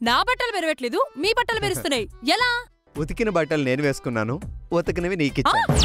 నా బట్టలు మెరవట్లేదు మీ బట్టలు మెరుస్తున్నాయి ఎలా ఉతికిన బట్టలు నేను వేసుకున్నాను ఉతికినవి నీకిచ్చాను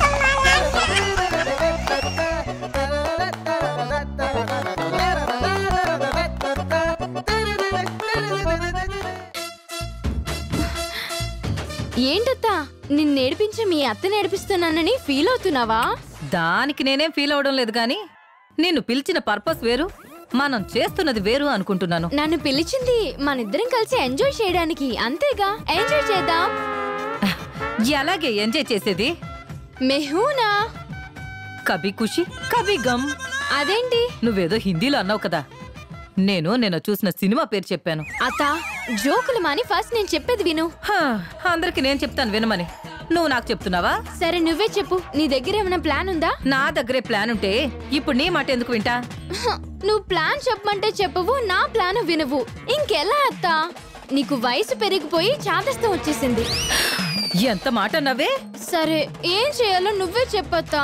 ఏంటత్తా నిన్ను నేర్పించి మీ అత్త నేర్పిస్తున్నానని ఫీల్ అవుతున్నావా దానికి నేనేం ఫీల్ అవడం లేదు గాని నిన్ను పిలిచిన పర్పస్ వేరు మనం చేస్తున్నది వేరు అనుకుంటున్నాను నన్ను పిలిచింది మనిద్దరం కలిసి ఎంజాయ్ చేయడానికి అంతేగా ఎంజాయ్ చేద్దాం ఎలాగే ఎంజాయ్ చేసేది మెహూనా కభీ ఖుషి కభీ గమ్ అదేంటి నువ్వేదో హిందీలో అన్నావు కదా నేను నేను చూసిన సినిమా పేరు చెప్పాను అత్త జోకులు మాని ఫస్ట్ నేను చెప్పేది విను హా, అందరికి నేను చెప్తాను వినమని నువ్వు నాకు చెప్తున్నావా సరే నువ్వే చెప్పు నీ దగ్గర ఏమైనా ప్లాన్ ఉందా నా దగ్గరే ప్లాన్ ఉంటే ఇప్పుడు నీ మాట ఎందుకు వింటా హ, నువ్వు ప్లాన్ చెప్పమంటే చెప్పవు నా ప్లాన్ వినవు ఇంకెలా అత్త నీకు వయసు పెరిగిపోయి చాదస్తం వచ్చేసింది ఎంత మాట అన్నావే సరే ఏం చేయాలో నువ్వే చెప్పత్తా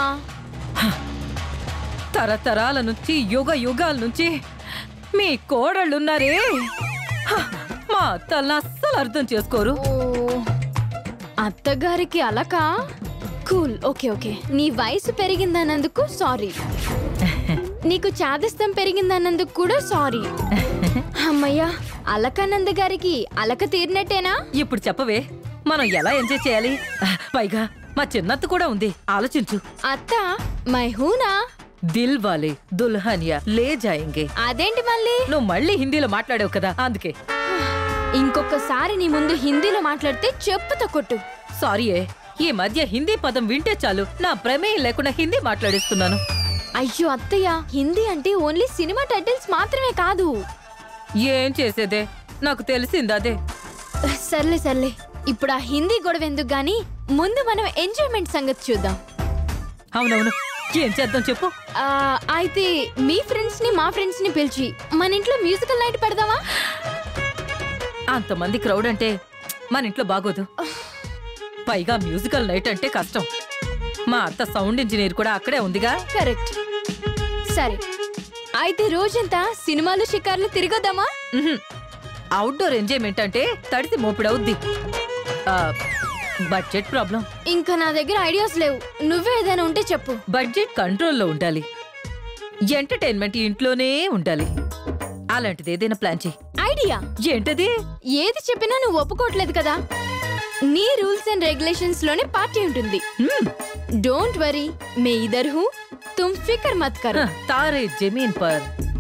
తరతరాల నుంచి యుగ యుగాల నుంచి మీ కోడళ్ళున్నారే హ, మా అత్తల్ని అస్సలు అర్థం చేసుకోరు ఓ అత్తగారికి అలక కూల్ ఓకే ఓకే నీ వయసు పెరిగిందన్నందుకు సారీ నీకు చాదస్తం పెరిగిందన్నందుకు కూడా సారీ అమ్మయ్యా అలకానంద గారికి అలక తీరినట్టేనా ఇప్పుడు చెప్పవే మనం ఎలా ఎంజాయ్ చేయాలి పైగా మా చిన్నత్త కూడా ఉంది ఆలోచించు అత్త మై హూనా దిల్ వాలే దుల్హనియా లే జాయింగే అదేంటి మళ్ళీ నువ్వు మళ్ళీ హిందీలో మాట్లాడావు కదా అందుకే ఇంకొకసారి నీ ముందు హిందీలో మాట్లాడితే చెప్పుతో కొట్టు సారీయే ఈ మధ్య హిందీ పదం వింటే చాలు నా ప్రమేయం లేకుండా హిందీ మాట్లాడిస్తున్నాను అయ్యో అత్తయ్య హిందీ అంటే ఓన్లీ సినిమా టైటిల్స్ మాత్రమే కాదు ఏం చేసేదే నాకు తెలిసింది అదే సర్లే సర్లే ఇప్పుడు ఆ హిందీ గొడవ ఎందుకు గాని ముందు మనం ఎంజాయ్మెంట్ సంగతి చూద్దాం అవునవును ఏం చేద్దాం చెప్పు ఆ, అయితే మీ ఫ్రెండ్స్ ని మా ఫ్రెండ్స్ ని పిలిచి మన ఇంట్లో మ్యూజికల్ నైట్ పెడదామా అంతమంది క్రౌడ్ అంటే మన ఇంట్లో బాగోదు పైగా మ్యూజికల్ నైట్ అంటే కష్టం మా అత్త సౌండ్ ఇంజనీర్ కూడా అక్కడే ఉందిగా కరెక్ట్ సరే అయితే రోజంతా సినిమాలు షికార్లు తిరగొద్దామా ఉహుం. అవుట్డోర్ ఎంజాయ్మెంట్ అంటే తడిసి మోపిడవుద్ది ఆ, బడ్జెట్ ప్రాబ్లం ఇంకా నా దగ్గర ఐడియాస్ లేవు నువ్వే ఏదైనా ఉంటే చెప్పు బడ్జెట్ కంట్రోల్లో ఉండాలి ఎంటర్టైన్మెంట్ ఇంట్లోనే ఉండాలి అలాంటిది ఏదైనా ప్లాన్ చేయి ఐడియా ఏంటది ఏది చెప్పినా నువ్వు ఒప్పుకోవట్లేదు కదా నీ రూల్స్ అండ్ రెగ్యులేషన్స్ లోనే పార్టీ ఉంటుంది హ్మ్. डोंट वरी मैं इधर हूँ तुम फिक्र मत करो तारे जमीन पर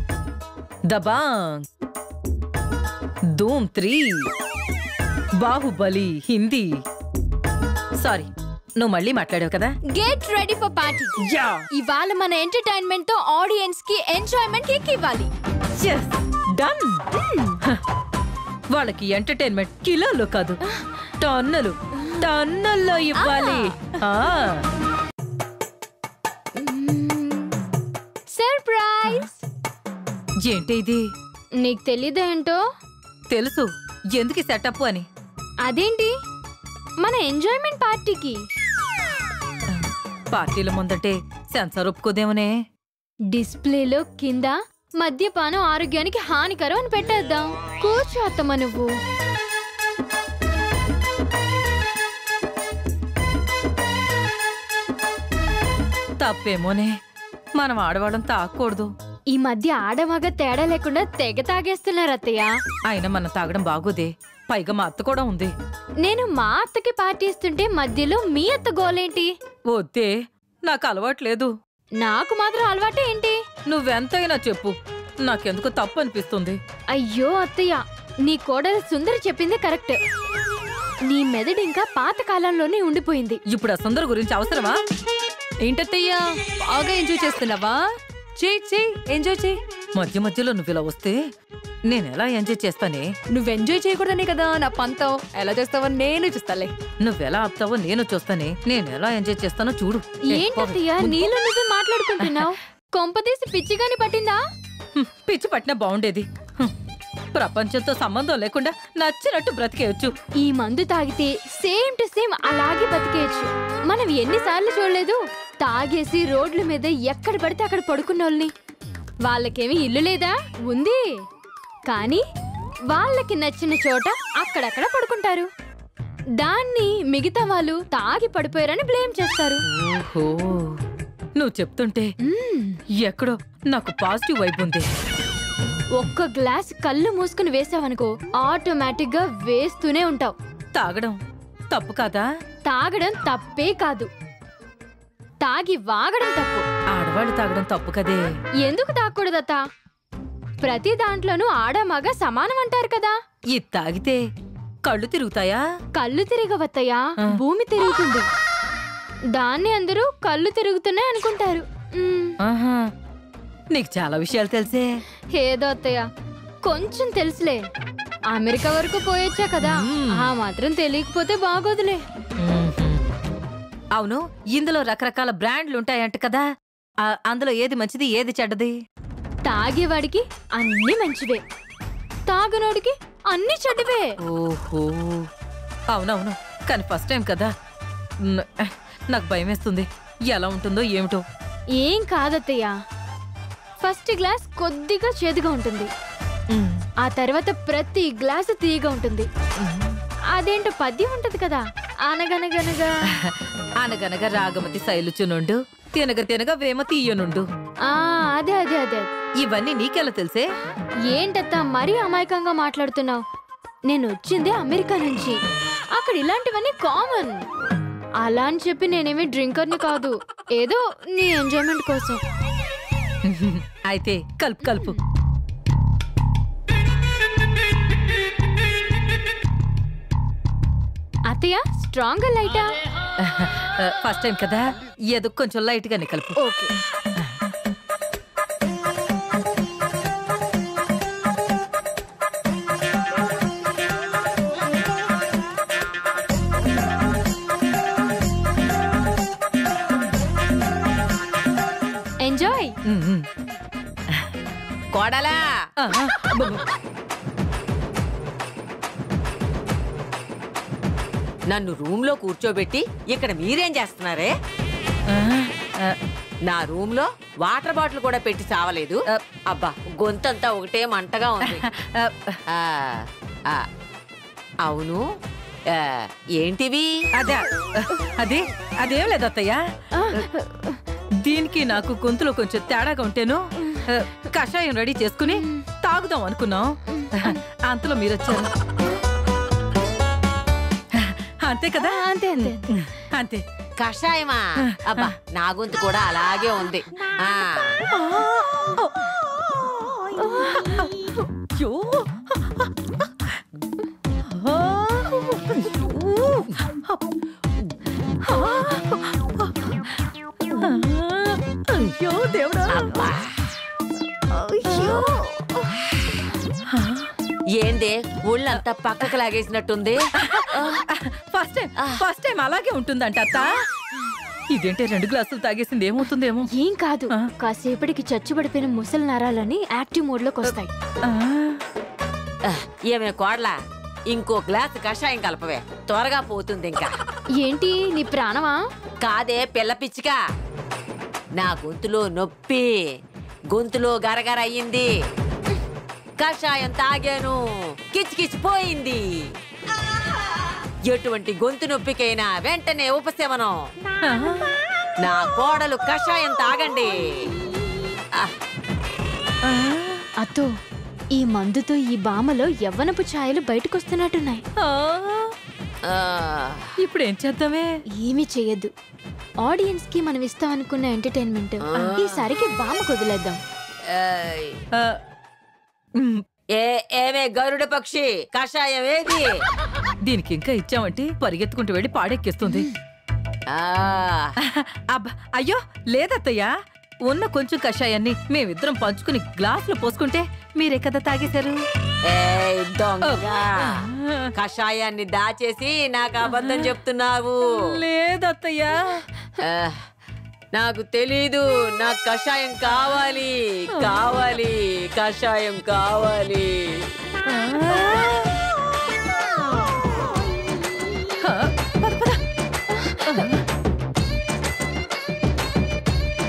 दबांग धूम త్రీ బాహుబలి హిందీ సారీ నువ్వు మళ్ళీ మాట్లాడావు కదా get ready for party yeah ఇవాళ మన ఎంటర్టైన్మెంట్ తో ఆడియన్స్ కి ఎంజాయ్మెంట్ కిక్ ఇవ్వాలి డన్ వాళ్ళకి ఎంటర్టైన్మెంట్ కిలోలో కాదు టన్నులు టన్నుల్లో ఇవ్వాలి ఆ సర్ప్రైజ్ ఏంటి ఇది నీకు తెలీదేంటో తెలుసు ఎందుకు సెటప్ అని అదేంటి మన ఎంజాయ్మెంట్ పార్టీకి పార్టీల ముందంటే సెన్సార్ ఒప్పుకోదేమనే డిస్ప్లేలో కింద మద్యపానం ఆరోగ్యానికి హానికరం అని పెట్టేద్దాం కూర్చో అత్తమ్మ నువ్వు తప్పేమోనే మనం ఆడవాళ్ళం తాగకూడదు ఈ మధ్య ఆడమగ తేడా లేకుండా తెగ తాగేస్తున్నారు అత్తయ్య అయినా మనం తాగడం బాగోదే పైగా మా అత్త కూడా ఉంది నేను మా అత్తకి పార్టీ ఇస్తుంటే మధ్యలో మీ అత్త గోలేంటి వద్దే నాకు అలవాట్లేదు నాకు మాత్రం అలవాటే ఏంటి నువ్వెంతైనా చెప్పు నాకెందుకు తప్పు అనిపిస్తుంది అయ్యో అత్తయ్య నీ కోడలు సుందరి చెప్పింది కరెక్ట్ నీ మెదడు ఇంకా పాత కాలంలోనే ఉండిపోయింది ఇప్పుడు ఆ సుందర గురించి అవసరమా ఏంటత్తయ్యా బాగా ఎంజాయ్ చేస్తున్నావా చేయి చేయి ఎంజాయ్ చేయి మధ్య మధ్యలో నువ్వు ఇలా వస్తే నేను ఎలా ఎంజాయ్ చేస్తానే నువ్వు ఎంజాయ్ చేయకూడదనే కదా నా పంతం ఎలా చేస్తావో నేను చూస్తాలే నువ్వెలా ఆపుతావో నేను చూస్తానే నేను ఎలా ఎంజాయ్ చేస్తానో చూడు ఏ, ఏంటత్తయ్య ముందు- నీలో నువ్వే మాట్లాడుకుంటున్నావు కొంపతీసి పిచ్చిగాని పట్టిందా హ్మ్, పిచ్చి పట్టినా బాగుండేది హ్మ్, ప్రపంచంతో సంబంధం లేకుండా నచ్చినట్టు బ్రతికేయచ్చు ఈ మందు తాగితే సేమ్ టు సేమ్ అలాగే బతికేయచ్చు మనం ఎన్నిసార్లు చూడలేదు తాగేసి రోడ్ల మీద ఎక్కడ పడితే అక్కడ పడుకున్నోళ్ళని వాళ్ళకేమి ఇల్లు లేదా ఉంది కానీ వాళ్ళకి నచ్చిన చోట అక్కడక్కడ పడుకుంటారు దాన్ని మిగతా వాళ్ళు తాగి పడిపోయారని బ్లేమ్ చేస్తారు ఓహో నువ్వు చెప్తుంటే మ్మ్. ఎక్కడో నాకు పాజిటివ్ వైబ్ ఉంది ఒక్క గ్లాస్ కళ్ళు మూసుకుని వేసావనుకో ఆటోమేటిక్ గా వేస్తూనే ఉంటావు తాగడం తప్పు కాదా తాగడం తప్పే కాదు తాగి వాగడం తప్పు ఆడవాళ్ళు తాగడం తప్పు కదే ఎందుకు తాగకూడదత్తా ప్రతి దాంట్లోనూ ఆడ మగ సమానం అంటారు కదా ఇది తాగితే కళ్ళు తిరుగుతాయా కళ్ళు తిరగవత్తయ్యా ఆ. భూమి తిరుగుతుంది దాన్ని అందరూ కళ్ళు తిరుగుతున్నాయి అనుకుంటారు మ్మ్. ఆహా నీకు చాలా విషయాలు తెలిసే ఏదో అత్తయ్య కొంచెం తెలుసులే అమెరికా వరకు పోయొచ్చా కదా మ్మ్. ఆ మాత్రం తెలియకపోతే బాగోదులే అవును ఇందులో రకరకాల బ్రాండ్లు ఉంటాయంట కదా ఆ, అందులో ఏది మంచిది ఏది చెడ్డది తాగేవాడికి అన్ని మంచివే తాగనోడికి అన్ని చెడ్డవే ఓహో అవునవును కానీ ఫస్ట్ టైం కదా న- నాకు భయం వేస్తుంది ఎలా ఉంటుందో ఏమిటో ఏం కాదత్తయ్య ఫస్ట్ గ్లాస్ కొద్దిగా చేదుగా ఉంటుంది ఉమ్, ఆ తర్వాత ప్రతి గ్లాసు తీయగా ఉంటుంది ఉమ్. అదేంటో పద్యం ఉంటది కదా అనగనగనగా అనగనగా రాగమతి శైలుచునుండు తినగ తినగ వేమ తీయనుండు ఆ అదే అదే అదే ఇవన్నీ నీకెలా తెలిసే ఏంటత్తా మరీ అమాయకంగా మాట్లాడుతున్నావు నేను వచ్చింది అమెరికా నుంచి అక్కడ ఇలాంటివన్నీ కామన్ అలా అని చెప్పి నేనేమి డ్రింకర్ని కాదు ఏదో నీ ఎంజాయ్మెంట్ కోసం అయితే కలుపు కలుపు అత్తయ్య స్ట్రాంగ్ లైటా ఫస్ట్ టైం కదా ఏదో కొంచెం లైట్ గానే కలుపు ఓకే ఎంజాయ్ ఉమ్, ఉమ్. కోడలా ఆ, ఆ, అబ్బబ్బ. నన్ను రూమ్ లో కూర్చోబెట్టి ఇక్కడ మీరేం చేస్తున్నారే ఆ, ఆ, నా రూమ్ లో వాటర్ బాటిల్ కూడా పెట్టి చావలేదు అబ్బా గొంతంతా ఒకటే మంటగా ఉంది ఆ, ఆ, ఆ, అవును ఆ, ఏంటివి అదే అదే అదేం లేదు అత్తయ్య దీనికి నాకు గొంతులో కొంచెం తేడాగా ఉంటేను ఆ, కషాయం రెడీ చేసుకుని తాగుదాం అనుకున్నాం అంతలో మీరు వచ్చారు అంతే కదా అంతే అంతే అంతే కషాయమా అబ్బా నా గొంతు కూడా అలాగే ఉంది ఆ అయ్యో ఆ, అయ్యో దేవుడా అబ్బా ఏందే ఒళ్ళంతా పక్కకు లాగేసినట్టుంది ఫస్ట్ టైం ఫస్ట్ టైం అలాగే ఉంటుందంట అత్త ఇదేంటి రెండు గ్లాసులు తాగేసింది ఏమవుతుందేమో ఏం కాదు ఆ. కాసేపటికి చచ్చుబడిపోయిన ముసలి నరాలని యాక్టివ్ మోడ్ లోకి వస్తాయి ఆ, ఏమే కోడలా ఇంకో గ్లాస్ కషాయం కలపవే త్వరగా పోతుంది ఇంకా ఏంటి నీ ప్రాణమా కాదే పిల్ల పిచ్చిక నా గొంతులో నొప్పి గొంతులో గరగర అయ్యింది కషాయం తాగాను కిచకిచి పోయింది ఎటువంటి గొంతు నొప్పికైనా వెంటనే ఉపశమనం ఆ, నా కోడలు కషాయం తాగండి ఆ, ఆ. అత్తో ఈ మందుతో ఈ బామలో యవ్వనపు ఛాయలు బయటకొస్తున్నట్టున్నాయి ఆ, ఆ, ఇప్పుడు ఏం చేద్దామే ఏమీ చెయ్యొద్దు ఆడియన్స్ కి మనం ఇస్తాం అనుకున్న ఎంటర్టైన్మెంట్ ఈసారికి బామ కొదిలేద్దాం ఏయ్. ఆ, ఉమ్, ఏ ఏమే గరుడ పక్షి కషాయం ఏది దీనికి ఇంకా ఇచ్చామంటే పరిగెత్తుకుంటూ వెళ్ళి పాడెక్కిస్తుంది ఆ, అబ్బా అయ్యో లేదత్తయ్యా ఉన్న కొంచెం కషాయాన్ని మేమిద్దరం పంచుకుని గ్లాసులో పోసుకుంటే మీరే కదా తాగేశారు ఏయ్ దొంగ కషాయాన్ని దాచేసి నాకు అబద్ధం చెప్తున్నావు లేదత్తయ్యా ఆ, నాకు తెలీదు నాకు కషాయం కావాలి కావాలి కషాయం కావాలి ఆ. ఆ, పద, పద.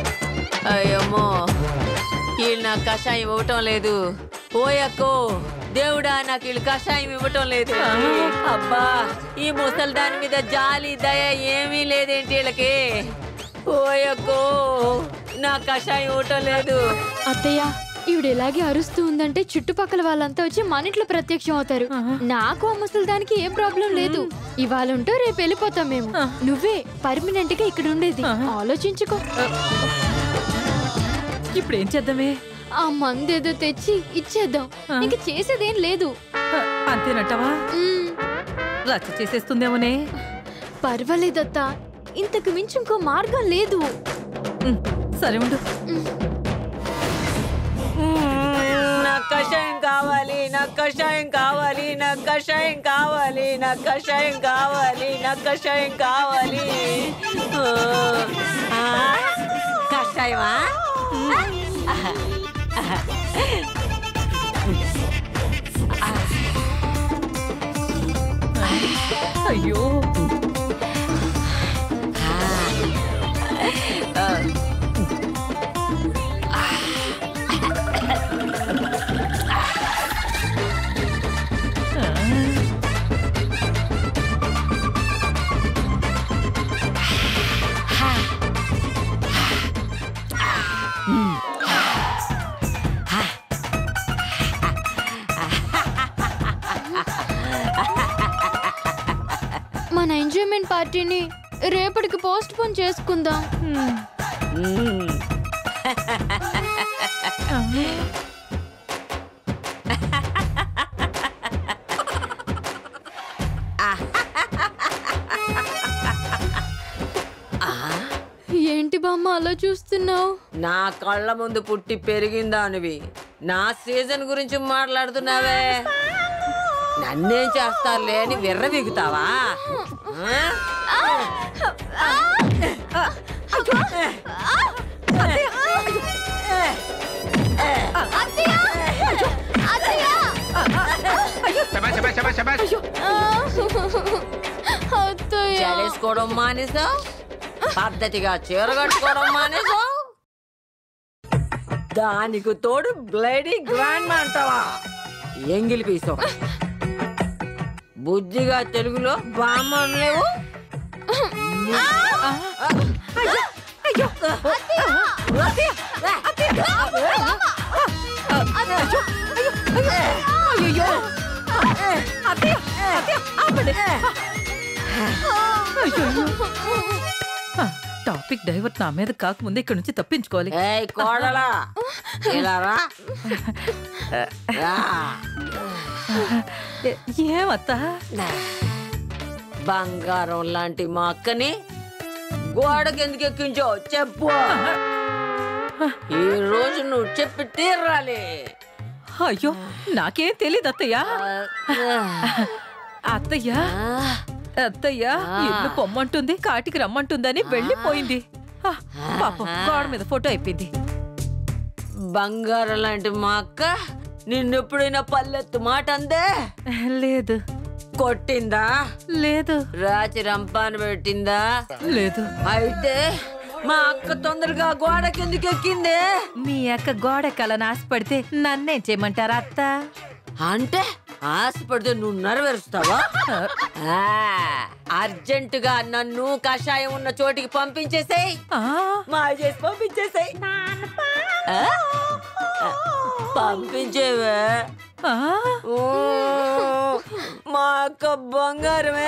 అయ్యమ్మో వీళ్ళు నాకు కషాయం ఇవ్వటం లేదు పోయక్కో దేవుడా నాకు వీళ్ళు కషాయం ఇవ్వటం లేదు అబ్బా ఈ ముసలి దాని మీద జాలి దయ ఏమీ లేదేంటి వీళ్ళకి ఓయక్కో నా కషాయం ఇవ్వటం లేదు అత్తయ్య ఈవిడ ఇలాగే అరుస్తూ ఉందంటే చుట్టుపక్కల వాళ్ళంతా వచ్చి మన ఇంట్లో ప్రత్యక్షం అవుతారు నాకు ఆ ముసలి దానికి ఏం ప్రాబ్లం లేదు ఇవాళ ఉంటూ రేపు వెళ్ళిపోతాం మేము నువ్వే పర్మనెంట్ గా ఇక్కడ ఉండేది ఆలోచించుకో ఇప్పుడు ఏం చేద్దామే ఆ మందేదో తెచ్చి ఇచ్చేద్దాం ఇంక చేసేదేం లేదు ఆ, అంతేనట్టవా మ్మ్. రచ్చ చేసేస్తుందేమోనే పర్వాలేదత్త ఇంతకు మించి ఇంకో మార్గం లేదు ఉమ్, సరే ఉండు నాకు కషాయం కావాలి నాకు కషాయం కావాలి నాకు కషాయం కావాలి నాకు కషాయం కావాలి నాకు కషాయం కావాలి ఆ, కషాయమా అయ్యో మన ఎంజాయ్మెంట్ పార్టీని రేపటికి పోస్ట్ పోన్ చేసుకుందాం మ్మ్. ఏంటి బామ్మ అలా చూస్తున్నావు నా కళ్ళ ముందు పుట్టి పెరిగిందానివి నా సీజన్ గురించి మాట్లాడుతున్నావే నన్నేం చేస్తారులే అని విర్ర బిగుతావా అత్తయ్య చడేసుకోవడం మానేసావు పద్ధతిగా చీర కట్టుకోవడం మానేసావు దానికి తోడు బ్లడీ గ్రాండ్ అంటావా ఎంగిలి పీసు బుద్ధిగా తెలుగులో బామ్మను లేవు ఆ, టాపిక్ డైవర్ట్ నా మీద కాకముందే ఇక్కడ నుంచి తప్పించుకోవాలి ఏయ్ కోడలా ఇలా రా రా. ఏ- ఏమత్తా బంగారం లాంటి మా అక్కని గోడకి ఎందుకు ఎక్కించో చెప్పు ఈ రోజు నువ్వు చెప్పి తీరాలి అయ్యో నాకేం తెలియదు అత్తయ్య అత్తయ్య అత్తయ్య ఇల్లు పొమ్మంటుంది కాటికి రమ్మంటుందని వెళ్ళిపోయింది ఆ, పాపం గోడ మీద ఫోటో అయిపోయింది బంగారం లాంటి మా అక్క నిన్నెప్పుడైనా పల్లెత్తు మాట అందే లేదు కొట్టిందా లేదు రాచి రంపాన పెట్టిందా లేదు అయితే మా అక్క తొందరగా గోడ కిందకి ఎక్కిందే మీ అక్క గోడ కళను ఆశపడితే నన్నేం చేయమంటారా అత్త అంటే ఆశపడితే నువ్వు నెరవేరుస్తావా ఆ, అర్జెంటుగా నన్ను కషాయం ఉన్న చోటికి పంపించేసేయ్ ఆ, మా చేసి పంపించేసేయ్ ఆ? పంపించేవే ఆ, ఓ, మా అక్క బంగారమే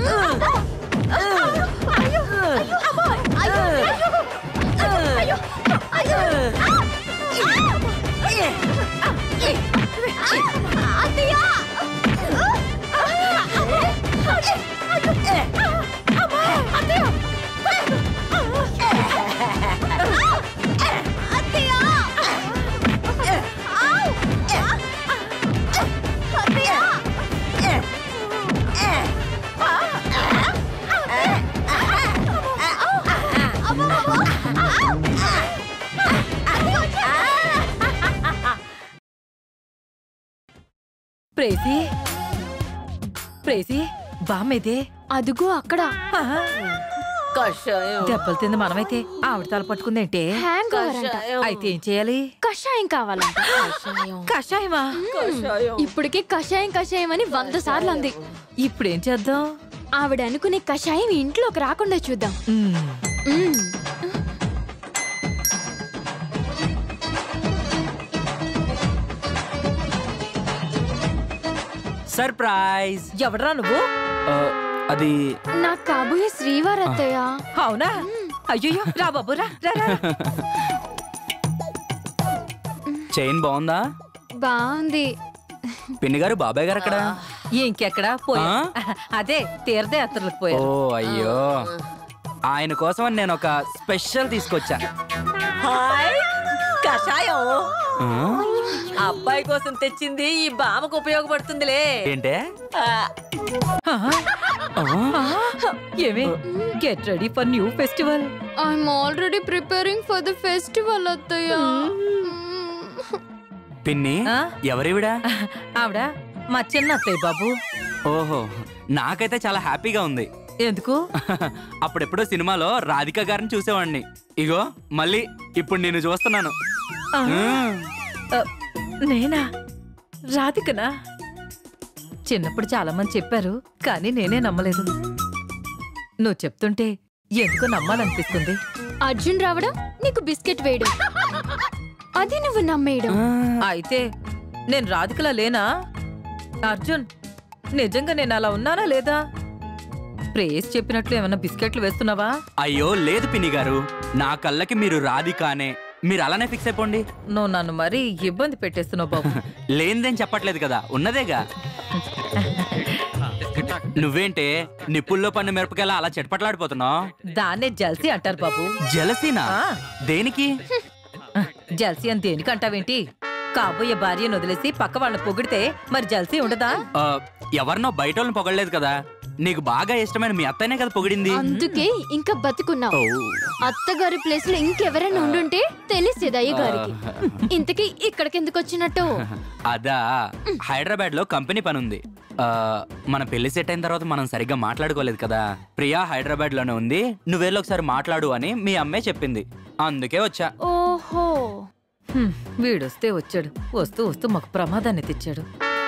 ప్రేసి ప్రేసి బామ్మేదే అదుగో అక్కడ ఆ, కషాయం దెబ్బలు తింది మనమైతే ఆవిడ తల పట్టుకుందేంటే హ్యాంగ్ ఓవర్ అంట కషాయం అయితే ఏం చేయాలి కషాయం కావాలంట కషాయం కషాయమా కషాయం ఇప్పటికే కషాయం కషాయం అని వంద సార్లు అంది ఇప్పుడేం చేద్దాం ఆవిడ అనుకునే కషాయం ఇంట్లోకి రాకుండా చూద్దాం మ్మ్. మ్మ్. సర్ప్రైజ్ ఎవడరా నువ్వు ఆ, అది నాకు కాబోయే శ్రీవారు అత్తయ్య అవునా అయ్యో రా బాబు రా రా, రా. చైన్ బాగుందా బాగుంది పిన్ని గారు బాబాయ్ గారు అక్కడ ఇంకెక్కడా పోయా అదే తీర్థయాత్రలకు ఓ పోయా అయ్యో ఆయన కోసం అని నేను ఒక స్పెషల్ తీసుకొచ్చా హాయ్ కషాయం ఆ? అబ్బాయి కోసం తెచ్చింది ఈ బామకు ఉపయోగపడుతుందిలే ఏంటే ఆ, ఆ? ఏమే get ready for new festival I'm already preparing for the festival అత్తయ్య పిన్ని ఆ? ఎవరివిడా ఆవిడ మా చిన్న అత్తయ్య బాబు ఓహో నాకైతే చాలా హ్యాపీగా ఉంది ఎందుకు అప్పుడెప్పుడో సినిమాలో రాధిక గారిని చూసేవాడిని ఇగో మళ్ళీ ఇప్పుడు నేను చూస్తున్నాను ఆ, ఉమ్. ఆ, నేనా రాధికనా చిన్నప్పుడు చాలా మంది చెప్పారు కానీ నేనే నమ్మలేదు నువ్వు చెప్తుంటే ఎందుకో నమ్మాలనిపిస్తుంది అర్జున్ రావడం నీకు బిస్కెట్ వేయడం అది నువ్వు నమ్మేయడం అయితే నేను రాధికలా లేనా అర్జున్ నిజంగా నేను అలా ఉన్నానా లేదా ప్రేస్ చెప్పినట్లు ఏమన్నా బిస్కెట్లు వేస్తున్నావా అయ్యో లేదు పిన్ని గారు నా కళ్ళకి మీరు రాధికానే మీరు అలానే ఫిక్స్ అయిపోండి నువ్వు నన్ను మరీ ఇబ్బంది పెట్టేస్తున్నావు బాబు లేనిదేం చెప్పట్లేదు కదా ఉన్నదేగా నువ్వేంటే నిప్పుల్లో పన్ను మిరపకాయలా అలా చెట్పట్లాడిపోతున్నావు దాన్నే జల్సీ అంటారు బాబు జలసీనా ఆ. దేనికి జల్సీ అని దేనికి అంటావేంటి కాబోయే భార్యను వదిలేసి పక్క వాళ్ళని పొగిడితే మరి జల్సీ ఉండదా ఆ, ఎవరినో బయట వాళ్ళని పొగడలేదు కదా నీకు బాగా ఇష్టమైన మీ అత్తనే కదా పొగిడింది అందుకే ఇంకా బతుకున్నావు ఓ. అత్తగారి ప్లేస్ లో ఇంకెవరైనా ఉండుంటే తెలిసేది అయ్య గారికి ఇంతకీ ఇక్కడికి ఎందుకు వచ్చినట్టు అదా హైదరాబాద్ లో కంపెనీ పని ఉంది ఆ, మన పెళ్లి సెట్ అయిన తర్వాత మనం సరిగ్గా మాట్లాడుకోలేదు కదా ప్రియా హైదరాబాద్ లోనే ఉంది నువ్వేళ్ళు ఒకసారి మాట్లాడు అని మీ అమ్మే చెప్పింది అందుకే వచ్చా ఓహో హ్మ్, వీడొస్తే వచ్చాడు వస్తూ వస్తూ మాకు ప్రమాదాన్ని తెచ్చాడు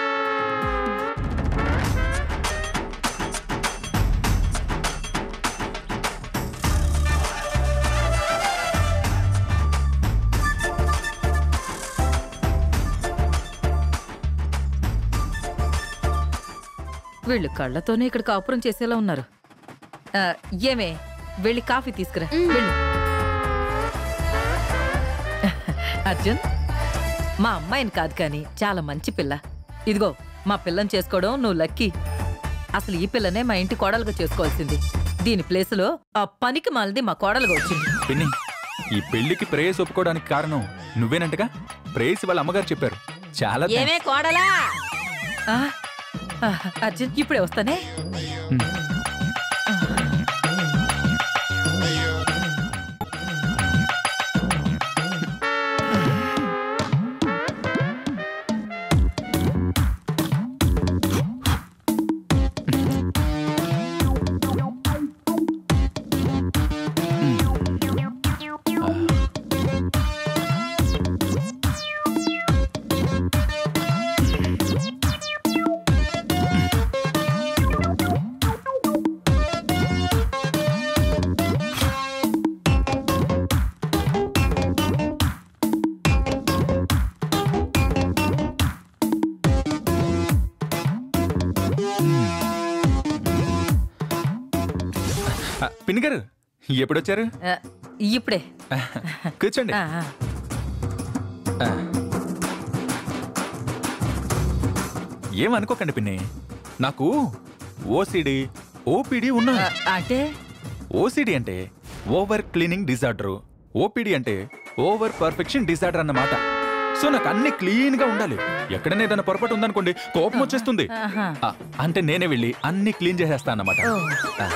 వీళ్ళు కళ్ళతోనే ఇక్కడ కాపురం చేసేలా ఉన్నారు ఆ, ఏమే వెళ్ళి కాఫీ తీసుకురా వెళ్ళు అర్జున్ మా అమ్మాయిని కాదు కానీ చాలా మంచి పిల్ల ఇదిగో మా పిల్లని చేసుకోవడం నువ్వు లక్కీ అసలు ఈ పిల్లనే మా ఇంటి కోడలుగా చేసుకోవాల్సింది దీని ప్లేసులో ఆ పనికి మాలది మా కోడలుగా వచ్చింది పిన్ని ఈ పెళ్లికి ప్రేయస్ ఒప్పుకోవడానికి కారణం నువ్వేనంటగా ప్రేయస్ వాళ్ళ అమ్మగారు చెప్పారు చాలా థాంక్స్. ఏమే కోడలా ఆ, ఆ, అర్జున్ ఇప్పుడే వస్తానే హ్మ్. ఆ, పిన్ని గారు ఎప్పుడొచ్చారు ఆ, ఇప్పుడే కూర్చోండి ఆ, ఆ. ఆ. ఏమనుకోకండి పిన్ని నాకు ఓసిడి ఓపిడి ఉన్నాయి ఆ, అంటే ఓసిడి అంటే ఓవర్ క్లీనింగ్ డిజార్డర్ ఓపిడి అంటే ఓవర్ పర్ఫెక్షన్ డిజార్డర్ అన్నమాట సో నాకు అన్ని క్లీన్ గా ఉండాలి ఎక్కడైనా ఏదైనా పొరపాటు ఉందనుకోండి కోపం వచ్చేస్తుంది ఆహా. ఆ, అంటే నేనే వెళ్ళి అన్ని క్లీన్ చేసేస్తా అన్నమాట ఓ. ఆ.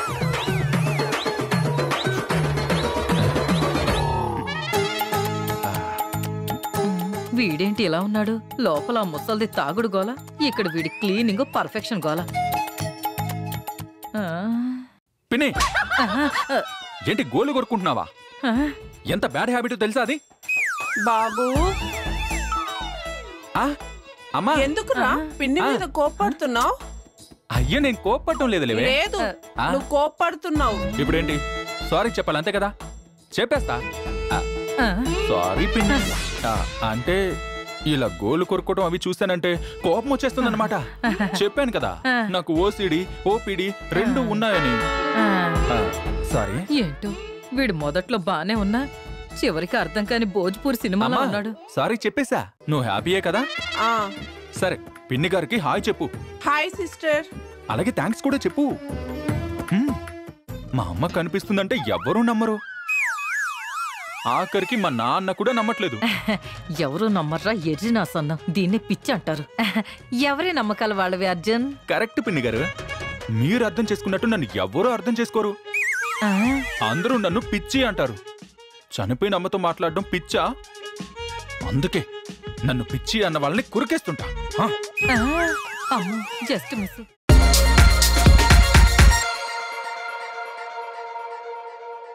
వీడేంటి ఇలా ఉన్నాడు లోపల ఆ ముసల్ది తాగుడు గోల ఇక్కడ వీడి క్లీనింగ్ పర్ఫెక్షన్ గోల ఆ. పిన్ని ఆహా, ఆ, ఏంటి గోలు కొరుకుంటున్నావా ఆ? ఎంత బ్యాడ్ హ్యాబిట్ తెలుసా అది బాబు ఆ అమ్మా ఎందుకురా పిన్ని మీద కోప్పడుతున్నావు అయ్యో నేను కోప్పడటం లేదు లేవే లేదు ఆ? నువ్వు కోప్పడుతున్నావు ఇప్పుడేంటి సారీ చెప్పాలి అంతే కదా చెప్పేస్తా ఆ, ఆ? సారీ పిన్ని ఆ, అంటే ఇలా గోలు కొరుకోవడం అవి చూస్తానంటే కోపం వచ్చేస్తుందన్నమాట చెప్పాను కదా నాకు ఓసిడి ఓపిడి రెండు ఉన్నాయని ఆ. ఆ, సారీ ఏంటో వీడు మొదట్లో బానే ఉన్నా చివరికి అర్థం కాని భోజ్పూర్ సినిమాలో అమ్మా ఉన్నాడు సారీ చెప్పేశా నువ్వు హ్యాపీయే కదా ఆ సరే పిన్ని గారికి హాయ్ చెప్పు హాయ్ సిస్టర్ అలాగే థ్యాంక్స్ కూడా చెప్పు హ్మ్. మా అమ్మ కనిపిస్తుందంటే ఎవ్వరూ నమ్మరు ఆఖరికి మా నాన్న కూడా నమ్మట్లేదు ఎవరు నమ్మర్రా ఎర్రి నా సన్నం దీన్నే పిచ్చి అంటారు ఎవరి నమ్మకాలు వాళ్ళవి అర్జున్ కరెక్ట్ పిన్ని గారు మీరు అర్థం చేసుకున్నట్టు నన్ను ఎవ్వరూ అర్థం చేసుకోరు ఆ? అందరూ నన్ను పిచ్చి అంటారు చనిపోయిన అమ్మతో మాట్లాడడం పిచ్చా అందుకే నన్ను పిచ్చి అన్న వాళ్ళని కురికేస్తుంటా హ. ఆ? అమ్మో జస్ట్ మిస్